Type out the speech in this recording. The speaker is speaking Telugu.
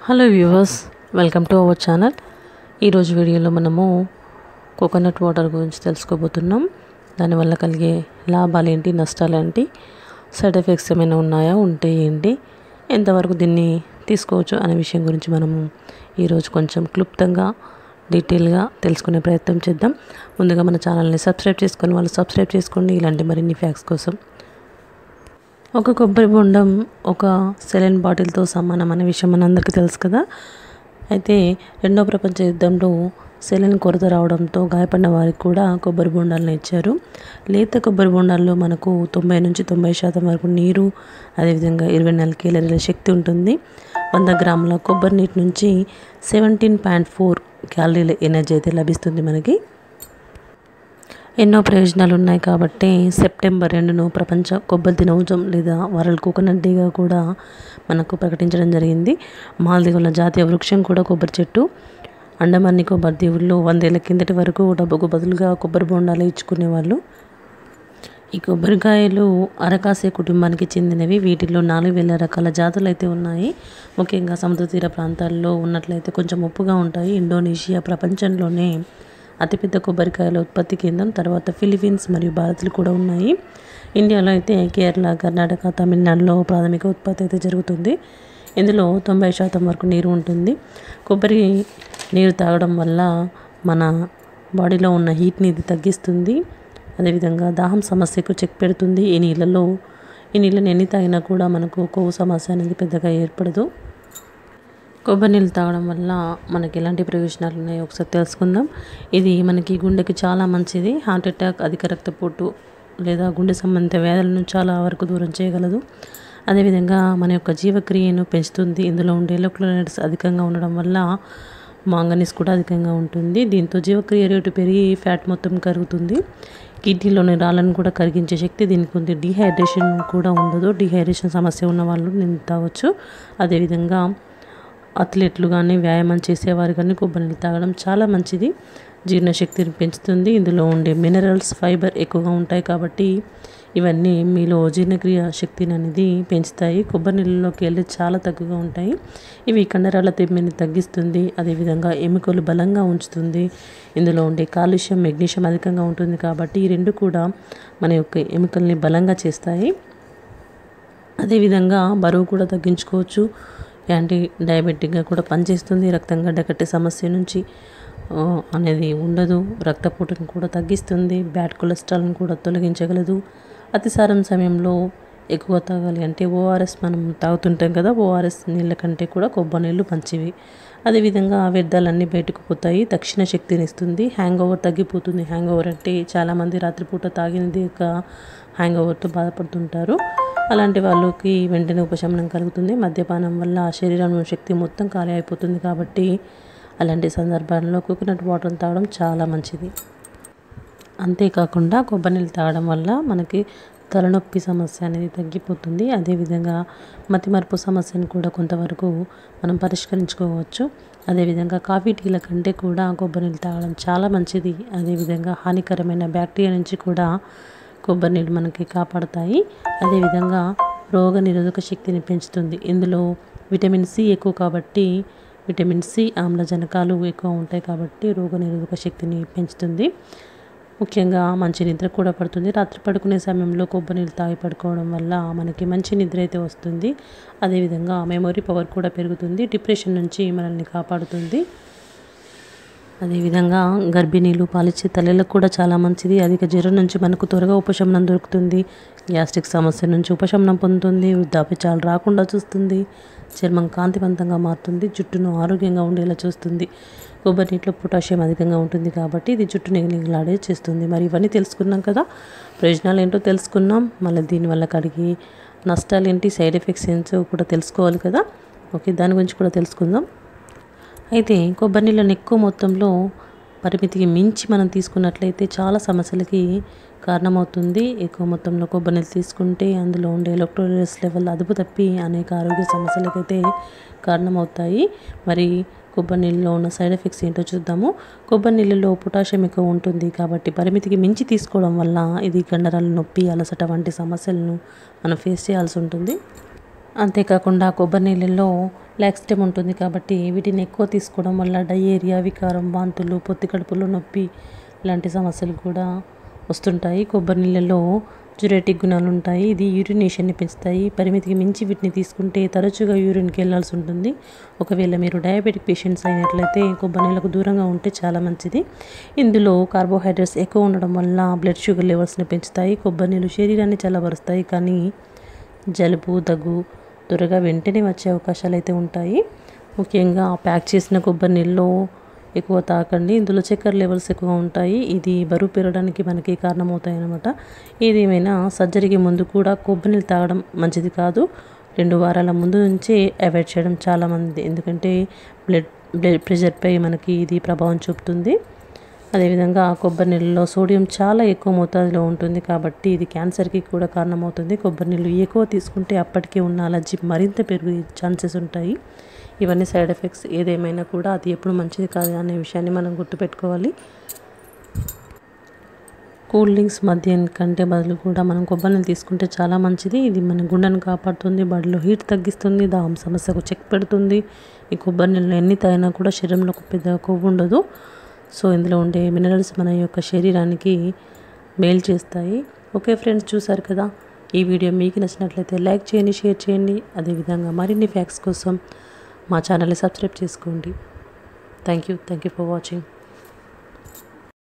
hello viewers welcome to our channel ఈరోజు వీడియోలో మనము కోకోనట్ వాటర్ గురించి తెలుసుకోబోతున్నాం దానివల్ల కలిగే లాభాలు ఏంటి నష్టాలు ఏంటి సైడ్ ఎఫెక్ట్స్ ఏమైనా ఉన్నాయా ఉంటే ఏంటి ఎంతవరకు దీన్ని తీసుకోవచ్చు అనే విషయం గురించి మనము ఈరోజు కొంచెం క్లుప్తంగా డీటెయిల్గా తెలుసుకునే ప్రయత్నం చేద్దాం ముందుగా మన ఛానల్ని సబ్స్క్రైబ్ చేసుకొని వాళ్ళు సబ్స్క్రైబ్ చేసుకోండి ఇలాంటి మరిన్ని ఫ్యాక్ట్స్ కోసం ఒక కొబ్బరి బొండం ఒక సెలైన్ బాటిల్తో సమానం అనే విషయం మనందరికీ తెలుసు కదా అయితే రెండో ప్రపంచ యుద్ధంలో సెలైన్ కొరత రావడంతో గాయపడిన వారికి కూడా కొబ్బరి బొండాలను ఇచ్చారు లేత కొబ్బరి బొండాల్లో మనకు తొంభై నుంచి తొంభై శాతం వరకు నీరు అదేవిధంగా ఇరవై నాలుగు కేలరీల శక్తి ఉంటుంది వంద గ్రాముల కొబ్బరి నీటి నుంచి సెవెంటీన్ పాయింట్ ఫోర్ క్యాలరీల ఎనర్జీ అయితే లభిస్తుంది మనకి ఎన్నో ప్రయోజనాలు ఉన్నాయి కాబట్టి సెప్టెంబర్ రెండును ప్రపంచ కొబ్బరి దినోత్సవం లేదా వరల్డ్ కోకోనట్ డేగా కూడా మనకు ప్రకటించడం జరిగింది మాల్దీవుల జాతీయ వృక్షం కూడా కొబ్బరి చెట్టు అండమాన్ నికోబార్ దీవుల్లో వందేళ్ల కిందటి వరకు డబ్బుకు బదులుగా కొబ్బరి బొండాలు ఇచ్చుకునేవాళ్ళు ఈ కొబ్బరికాయలు అరకాసే కుటుంబానికి చెందినవి వీటిలో నాలుగు వేల రకాల జాతులు అయితే ఉన్నాయి ముఖ్యంగా సముద్ర తీర ప్రాంతాల్లో ఉన్నట్లయితే కొంచెం ఉప్పుగా ఉంటాయి ఇండోనేషియా ప్రపంచంలోనే అతిపెద్ద కొబ్బరికాయల ఉత్పత్తి కేంద్రం తర్వాత ఫిలిపీన్స్ మరియు భారత్లు కూడా ఉన్నాయి ఇండియాలో అయితే కేరళ కర్ణాటక తమిళనాడులో ప్రాథమిక ఉత్పత్తి అయితే జరుగుతుంది ఇందులో తొంభై శాతం వరకు నీరు ఉంటుంది కొబ్బరి నీరు తాగడం వల్ల మన బాడీలో ఉన్న హీట్ని ఇది తగ్గిస్తుంది అదేవిధంగా దాహం సమస్యకు చెక్ పెడుతుంది ఈ నీళ్ళలో ఈ నీళ్ళని ఎన్ని తాగినా కూడా మనకు కొవ్వు సమస్య అనేది పెద్దగా ఏర్పడదు కొబ్బరి నీళ్ళు తాగడం వల్ల మనకి ఎలాంటి ప్రయోజనాలు ఉన్నాయో ఒకసారి తెలుసుకుందాం ఇది మనకి గుండెకి చాలా మంచిది హార్ట్ అటాక్ అధిక రక్తపోటు లేదా గుండె సంబంధిత వ్యాధులను చాలా వరకు దూరం చేయగలదు అదేవిధంగా మన యొక్క జీవక్రియను పెంచుతుంది ఇందులో ఉండే ఎలక్ట్రోలైట్స్ అధికంగా ఉండడం వల్ల మాంగనీస్ కూడా అధికంగా ఉంటుంది దీంతో జీవక్రియ రేటు పెరిగి ఫ్యాట్ మొత్తం కరుగుతుంది కిడ్నీలోని రాళ్ళను కూడా కరిగించే శక్తి దీనికి ఉంది డిహైడ్రేషన్ కూడా ఉండదు డిహైడ్రేషన్ సమస్య ఉన్న వాళ్ళు నేను తాగొచ్చు అదేవిధంగా అథ్లెట్లు కానీ వ్యాయామం చేసేవారు కానీ కొబ్బరి నీళ్ళు తాగడం చాలా మంచిది జీర్ణశక్తిని పెంచుతుంది ఇందులో ఉండే మినరల్స్ ఫైబర్ ఎక్కువగా ఉంటాయి కాబట్టి ఇవన్నీ మీలో జీర్ణక్రియ శక్తిని అనేది పెంచుతాయి కొబ్బరి నీళ్ళలోకి వెళ్ళి చాలా తక్కువగా ఉంటాయి ఇవి కండరాల తెమ్మిని తగ్గిస్తుంది అదేవిధంగా ఎముకలు బలంగా ఉంచుతుంది ఇందులో ఉండే కాలుష్యం మెగ్నీషియం అధికంగా ఉంటుంది కాబట్టి ఈ రెండు కూడా మన యొక్క ఎముకల్ని బలంగా చేస్తాయి అదేవిధంగా బరువు కూడా తగ్గించుకోవచ్చు యాంటీ డయాబెటిక్గా కూడా పనిచేస్తుంది రక్తం గడ్డకట్టే సమస్య నుంచి అనేది ఉండదు రక్తపోటును కూడా తగ్గిస్తుంది బ్యాడ్ కొలెస్ట్రాల్ని కూడా తొలగించగలదు అతిసారం సమయంలో ఎక్కువ తాగాలి అంటే ఓఆర్ఎస్ మనం తాగుతుంటాం కదా ఓఆర్ఎస్ నీళ్ళ కంటే కూడా కొబ్బరి నీళ్ళు మంచివి అదేవిధంగా వ్యర్థాలన్నీ బయటకు పోతాయి తక్షణ శక్తిని ఇస్తుంది హ్యాంగ్ ఓవర్ తగ్గిపోతుంది హ్యాంగ్ ఓవర్ అంటే చాలామంది రాత్రిపూట తాగినది ఒక హ్యాంగ్ ఓవర్తో బాధపడుతుంటారు అలాంటి వాళ్ళకి వెంటనే ఉపశమనం కలుగుతుంది మద్యపానం వల్ల శరీరంలో శక్తి మొత్తం ఖాళీ అయిపోతుంది కాబట్టి అలాంటి సందర్భాల్లో కోకోనట్ వాటర్ తాగడం చాలా మంచిది అంతేకాకుండా కొబ్బరి నీళ్ళు తాగడం వల్ల మనకి తలనొప్పి సమస్య అనేది తగ్గిపోతుంది అదేవిధంగా మతిమరుపు సమస్యను కూడా కొంతవరకు మనం పరిష్కరించుకోవచ్చు అదేవిధంగా కాఫీ టీల కంటే కూడా కొబ్బరి నీళ్ళు తాగడం చాలా మంచిది అదేవిధంగా హానికరమైన బ్యాక్టీరియా నుంచి కూడా కొబ్బరి నీళ్ళు మనకి కాపాడుతాయి అదేవిధంగా రోగ నిరోధక శక్తిని పెంచుతుంది ఇందులో విటమిన్ సి ఎక్కువ కాబట్టి విటమిన్ సి ఆమ్లజనకాలు ఎక్కువ ఉంటాయి కాబట్టి రోగ నిరోధక శక్తిని పెంచుతుంది ముఖ్యంగా మంచి నిద్ర కూడా పడుతుంది రాత్రి పడుకునే సమయంలో కొబ్బరి నీళ్ళు తాగి పడుకోవడం వల్ల మనకి మంచి నిద్ర అయితే వస్తుంది అదేవిధంగా మెమొరీ పవర్ కూడా పెరుగుతుంది డిప్రెషన్ నుంచి మనల్ని కాపాడుతుంది అదేవిధంగా గర్భిణీలు పాలిచ్చే తల్లులకు కూడా చాలా మంచిది అధిక జ్వరం నుంచి మనకు త్వరగా ఉపశమనం దొరుకుతుంది గ్యాస్ట్రిక్ సమస్య నుంచి ఉపశమనం పొందుతుంది వృద్ధాప్యచాలు రాకుండా చూస్తుంది చర్మం కాంతివంతంగా మారుతుంది జుట్టును ఆరోగ్యంగా ఉండేలా చూస్తుంది కొబ్బరి నీటిలో పొటాషియం అధికంగా ఉంటుంది కాబట్టి ఇది జుట్టు నిగనిగలాడే చేస్తుంది మరి ఇవన్నీ తెలుసుకున్నాం కదా ప్రయోజనాలు ఏంటో తెలుసుకున్నాం మళ్ళీ దీనివల్ల కడిగి నష్టాలు ఏంటి సైడ్ ఎఫెక్ట్స్ ఏంటో కూడా తెలుసుకోవాలి కదా ఓకే దాని గురించి కూడా తెలుసుకుందాం అయితే కొబ్బరి నీళ్ళని ఎక్కువ మొత్తంలో పరిమితికి మించి మనం తీసుకున్నట్లయితే చాలా సమస్యలకి కారణమవుతుంది ఎక్కువ మొత్తంలో కొబ్బరి నీళ్ళు తీసుకుంటే అందులో ఉండే ఎలక్ట్రోలైట్స్ లెవెల్ అదుపు తప్పి అనేక ఆరోగ్య సమస్యలకైతే కారణమవుతాయి మరి కొబ్బరి నీళ్ళలో ఉన్న సైడ్ ఎఫెక్ట్స్ ఏంటో చూద్దాము కొబ్బరి నీళ్ళలో పొటాషియం ఎక్కువ ఉంటుంది కాబట్టి పరిమితికి మించి తీసుకోవడం వల్ల ఇది కండరాల నొప్పి అలసట వంటి సమస్యలను మనం ఫేస్ చేయాల్సి ఉంటుంది అంతేకాకుండా కొబ్బరి నీళ్ళల్లో లాక్స్టమ్ ఉంటుంది కాబట్టి వీటిని ఎక్కువ తీసుకోవడం వల్ల డయేరియా వికారం వాంతులు పొత్తి కడుపులో నొప్పి ఇలాంటి సమస్యలు కూడా వస్తుంటాయి కొబ్బరి నీళ్ళలో జ్యురేటిక్ గుణాలు ఉంటాయి ఇది యూరినేషన్ని పెంచుతాయి పరిమితికి మించి వీటిని తీసుకుంటే తరచుగా యూరిన్కి వెళ్ళాల్సి ఉంటుంది ఒకవేళ మీరు డయాబెటిక్ పేషెంట్స్ అయినట్లయితే కొబ్బరి నీళ్ళకు దూరంగా ఉంటే చాలా మంచిది ఇందులో కార్బోహైడ్రేట్స్ ఎక్కువ ఉండడం వల్ల బ్లడ్ షుగర్ లెవెల్స్ని పెంచుతాయి కొబ్బరి నీళ్ళు శరీరాన్ని చల్లబరుస్తాయి కానీ జలుబు దగ్గు త్వరగా వెంటనే వచ్చే అవకాశాలు అయితే ఉంటాయి ముఖ్యంగా ప్యాక్ చేసిన కొబ్బరి నీళ్ళు ఎక్కువ తాకండి ఇందులో చక్కెర లెవెల్స్ ఎక్కువ ఉంటాయి ఇది బరువు పెరగడానికి మనకి కారణమవుతాయి అన్నమాట ఏదేమైనా సర్జరీకి ముందు కూడా కొబ్బరి నీళ్ళు తాగడం మంచిది కాదు రెండు వారాల ముందు నుంచే అవాయిడ్ చేయడం చాలా మంది ఎందుకంటే బ్లడ్ బ్లడ్ ప్రెషర్పై మనకి ఇది ప్రభావం చూపుతుంది అదేవిధంగా కొబ్బరి నీళ్ళలో సోడియం చాలా ఎక్కువ మోతాదులో ఉంటుంది కాబట్టి ఇది క్యాన్సర్కి కూడా కారణమవుతుంది కొబ్బరి నీళ్ళు ఎక్కువ తీసుకుంటే అప్పటికే ఉన్న అలర్జీ మరింత పెరిగే ఛాన్సెస్ ఉంటాయి ఇవన్నీ సైడ్ ఎఫెక్ట్స్ ఏదేమైనా కూడా అది ఎప్పుడు మంచిది కాదు అనే విషయాన్ని మనం గుర్తుపెట్టుకోవాలి కూల్ డ్రింక్స్ మధ్య కంటే బదులు కూడా మనం కొబ్బరి నీళ్ళు తీసుకుంటే చాలా మంచిది ఇది మన గుండెను కాపాడుతుంది బాడీలో హీట్ తగ్గిస్తుంది దాహం సమస్యకు చెక్ పెడుతుంది ఈ కొబ్బరి నీళ్ళు ఎన్ని తాగినా కూడా శరీరంలో పెద్ద కొవ్వు ఉండదు సో ఇందులో ఉండే మినరల్స్ మన యొక్క శరీరానికి మేలు చేస్తాయి ఓకే ఫ్రెండ్స్ చూసారు కదా ఈ వీడియో మీకు నచ్చినట్లయితే లైక్ చేయండి షేర్ చేయండి అదేవిధంగా మరిన్ని ఫ్యాక్ట్స్ కోసం మా ఛానల్ని సబ్స్క్రైబ్ చేసుకోండి thank you thank you for watching